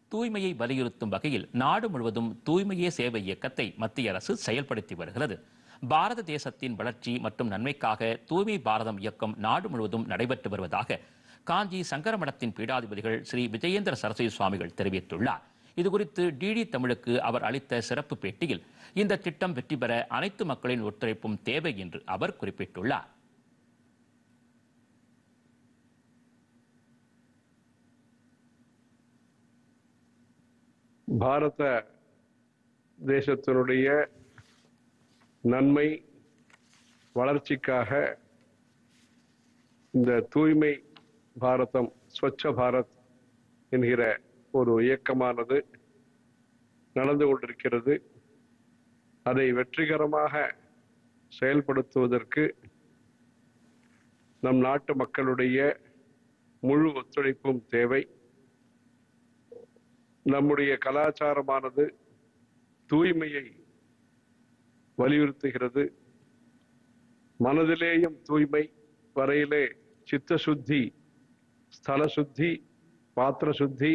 தூய்மையை வலியுறுத்தும் வகையில் நாடு முழுவதும் தூய்மையே சேவை இயக்கத்தை மத்திய அரசு செயல்படுத்தி வருகிறது பாரத தேசத்தின் வளர்ச்சி மற்றும் நன்மைக்காக தூய்மை பாரதம் இயக்கம் நாடு முழுவதும் நடைபெற்று வருவதாக காஞ்சி சங்கரமடத்தின் பீடாதிபதிகள் ஸ்ரீ விஜயேந்திர சரஸ்வதி சுவாமிகள் தெரிவித்துள்ளார் இதுகுறித்து டிடி தமிழுக்கு அவர் அளித்த சிறப்பு பேட்டியில் இந்த திட்டம் வெற்றி பெற அனைத்து மக்களின் ஒத்துழைப்பும் தேவை என்று அவர் குறிப்பிட்டுள்ளார் பாரத தேசத்தினுடைய நன்மை வளர்ச்சிக்காக இந்த தூய்மை பாரதம் ஸ்வச்ச பாரத் என்கிற ஒரு இயக்கமானது நடந்து கொண்டிருக்கிறது அதை வெற்றிகரமாக செயல்படுத்துவதற்கு நம் நாட்டு மக்களுடைய முழு ஒத்துழைப்பும் தேவை நம்முடைய கலாச்சாரமானது தூய்மையை வலியுறுத்துகிறது மனதிலேயும் தூய்மை வரையிலே சித்த சுத்தி ஸ்தல சுத்தி பாத்திர சுத்தி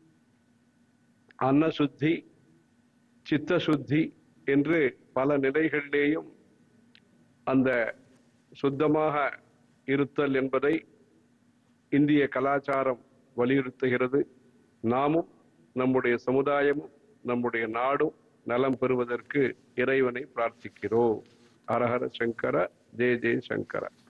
அன்ன சுத்தி சித்த சுத்தி என்று பல நிலைகளிலேயும் அந்த சுத்தமாக இருத்தல் என்பதை இந்திய கலாச்சாரம் வலியுறுத்துகிறது நாமும் நம்முடைய சமுதாயமும் நம்முடைய நாடும் நலம் பெறுவதற்கு இறைவனை பிரார்த்திக்கிறோம் ஹரஹர சங்கர ஜெய ஜெய சங்கர